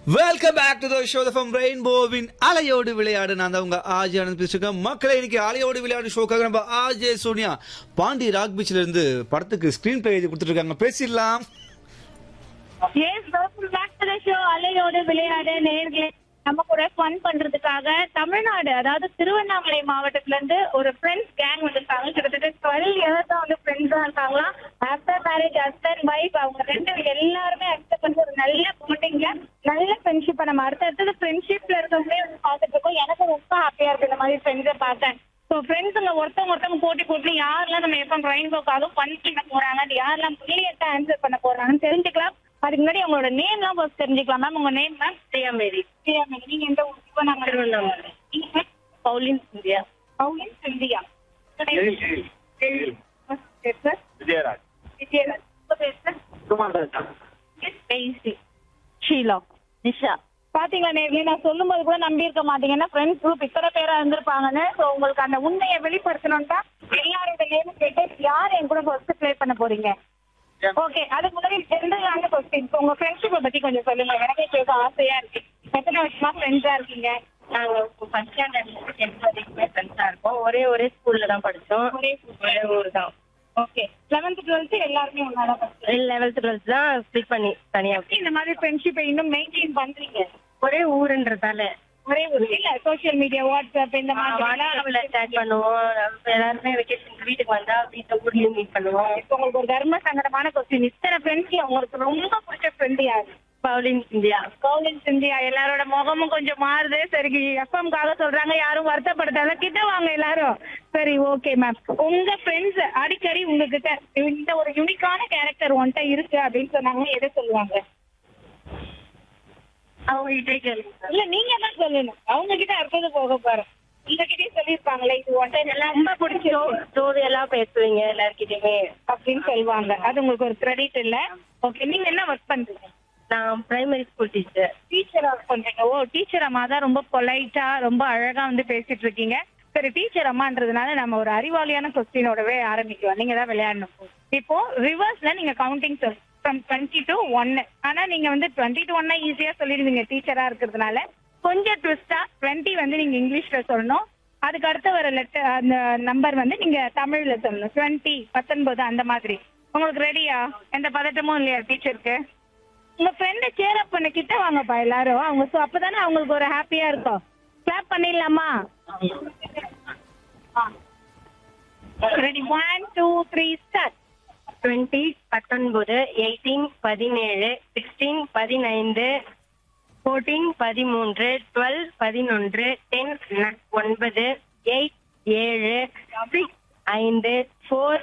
Welcome back to the show from ரெயின்போவின் அலையோடு விளையாடு நான் தான் உங்க ஆஜி ஆனந்த் பேசிருக்கேன் மக்களை இன்னைக்கு அலையோடு விளையாடு ஷோக்காக நம்ம ஆஜே சோனியா பாண்டி ராக் பீச்ல இருந்து படத்துக்கு ஸ்கிரீன் பிளே எழுதி கொடுத்துருக்காங்க பேசிடலாம் yes welcome back to the show அலையோடு விளையாட நேர்களே நம்ம கூட ஃபன் பண்றதுக்காக தமிழ்நாடு அதாவது திருவண்ணாமலை மாவட்டத்துல இருந்து ஒரு ஃப்ரெண்ட்ஸ் கேங் வந்திருக்காங்க கிட்டத்தட்ட டுவெல் இயர்ஸா வந்து ஃப்ரெண்ட்ஸா இருக்காங்களாம் ஆஃப்டர் மேரேஜ் ஹஸ்பண்ட் ஒய்ஃப் அவங்க ரெண்டு எல்லாருமே அக்செப்ட் பண்ணி ஒரு நல்ல பாண்டிங்ல நல்ல ஃப்ரெண்ட்ஷிப்பை நம்ம அடுத்தடுத்தது ஃப்ரெண்ட்ஷிப்ல இருக்கவங்களே வந்து பார்த்துட்டு இருக்கோம் எனக்கு ரொம்ப ஹாப்பியா இருக்கு இந்த மாதிரி ஃப்ரெண்ட்ஸை பார்த்தேன் ஸோ ஃப்ரெண்ட்ஸுங்க ஒருத்தவங்க ஒருத்தவங்க போட்டி போட்டு யாரெல்லாம் நம்ம எப்போ ரெயின்போக்காக ஃபன் பண்ண போறாங்க அது யாரெல்லாம் பிரில்லியண்டா ஆன்சர் பண்ண போறாங்கன்னு தெரிஞ்சுக்கலாம் அதுக்கு முன்னாடி அவங்களோட நேம்லாம் ஃபர்ஸ்ட் தெரிஞ்சுக்கலாம் மேம் உங்க name ma'am Priya Mary Priya Mary நீங்க எந்த ஊர் இப்போ நாங்க திருவண்ணாமலை நீங்க ma'am? பவுலின் சிந்தியா பவுலின் சிந்தியா சார் விஜயராஜ் விஜயராஜ் உங்க பேர் சார் பேசி ஷீலா நிஷா பாத்தீங்களா நேர்ல நான் சொல்லும்போது கூட நம்பி இருக்க மாட்டீங்கன்னா ஃப்ரெண்ட்ஸ் குரூப் இத்தனை பேரா இருந்திருப்பாங்கன்னு சோ உங்களுக்கு அந்த உண்மையை வெளிப்படுத்தணும்னா எல்லாரோட நேமும் கேட்டு யார் என் கூட ஃபர்ஸ்ட் ப்ளே பண்ண போறீங்க ஓகே அதுக்கு முன்னாடி ஜென்ரலான கொஸ்டின் உங்க ஃப்ரெண்ட்ஷிப்பை பத்தி கொஞ்சம் சொல்லுங்க எனக்கே கேட்க ஆசையா இருக்கு எத்தனை வருஷமா ஃப்ரெண்ட்ஸா இருக்கீங்க நாங்க ஃபர்ஸ்ட் ஸ்டாண்டர்ட் டென்த் வரைக்குமே ஃப்ரெண்ட்ஸா இருக்கோம் ஒரே ஒரே ஸ்கூல்ல தான் படிச்சோம் ஒரே ஒரே ஊர் தான் ஓகே லெவன்த் டுவெல்த் எல்லாருமே ஒன்னால படிச்சோம் லெவல்த் டுவெல்த் தான் ஸ்பிளிட் பண்ணி தனியா இந்த மாதிரி ஃப்ரெண்ட்ஷிப்பை இன்னும் மெயின்டைன் பண்றீங்க ஒரே ஊருன்றதால ஒரே ஒரு இல்ல சோஷியல் மீடியா வாட்ஸ்அப் இந்த மாதிரி வாட்ஸ்அப்ல சேட் பண்ணுவோம் எல்லாருமே வெக்கேஷன் வீட்டுக்கு வந்தா வீட்டுல ஊர்லயும் மீட் பண்ணுவோம் இப்போ உங்களுக்கு ஒரு தர்ம சங்கடமான கொஸ்டின் இத்தனை ஃப்ரெண்ட்ஸ்ல உங்களுக்கு ரொம்ப பிடிச்ச ஃப்ரெண்ட் யாரு பவுலின் இந்தியா கவுலின் சிந்தியா எல்லாரோட முகமும் கொஞ்சம் மாறுது சரி எஃப்எம்காக சொல்றாங்க யாரும் வருத்தப்படுத்தாத கிட்ட வாங்க எல்லாரும் சரி ஓகே மேம் உங்க ஃப்ரெண்ட்ஸ் அடிக்கடி உங்ககிட்ட இந்த ஒரு யூனிக்கான கேரக்டர் ஒன்ட்ட இருக்கு அப்படின்னு சொன்னாங்க எதை சொல்லுவாங்க அவங்க கிட்டே கேளுங்க இல்ல நீங்க தான் சொல்லணும் அவங்க கிட்ட அடுத்தது போக பாரு உங்ககிட்டயே சொல்லியிருப்பாங்களே இது ஒன்ட்ட எல்லாம் ரொம்ப பிடிச்சிருக்கு ஸ்டோரி எல்லாம் பேசுவீங்க எல்லார்கிட்டயுமே அப்படின்னு சொல்லுவாங்க அது உங்களுக்கு ஒரு கிரெடிட் இல்ல ஓகே நீங்க என்ன ஒர்க் பண்றீங்க நான் பிரைமரி ஸ்கூல் டீச்சர் டீச்சரா ஒர்க் பண்றீங்க ஓ டீச்சர் அம்மா தான் ரொம்ப பொலைட்டா ரொம்ப அழகா வந்து பேசிட்டு இருக்கீங்க சரி டீச்சர் அம்மான்றதுனால நம்ம ஒரு அறிவாளியான கொஸ்டினோடவே ஆரம்பிக்கலாம் நீங்க தான் விளையாடணும் இப்போ ரிவர்ஸ்ல நீங்க கவுண்டிங் சொல் ஃப்ரம் டுவெண்ட்டி டு ஒன்னு ஆனா நீங்க வந்து டுவெண்ட்டி டு ஒன்னா ஈஸியா சொல்லிடுவீங்க டீச்சரா இருக்கிறதுனால கொஞ்சம் ட்விஸ்டா டுவெண்ட்டி வந்து நீங்க இங்கிலீஷ்ல சொல்லணும் அதுக்கு அடுத்து வர லெட்டர் அந்த நம்பர் வந்து நீங்க தமிழ்ல சொல்லணும் டுவெண்ட்டி பத்தொன்பது அந்த மாதிரி உங்களுக்கு ரெடியா எந்த பதட்டமும் இல்லையா டீச்சருக்கு உங்க ஃப்ரெண்ட சேர் அப் பண்ண கிட்ட வாங்கப்பா எல்லாரும் அவங்க சோ அப்பதானே அவங்களுக்கு ஒரு ஹாப்பியா இருக்கும் கிளாப் பண்ணிடலாமா ready one two three start twenty பத்தொன்பது எயிட்டீன் பதினேழு சிக்ஸ்டீன் பதினைந்து ஃபோர்டீன் பதிமூன்று டுவெல் பதினொன்று டென் ஒன்பது எயிட் ஏழு சிக்ஸ் ஐந்து ஃபோர்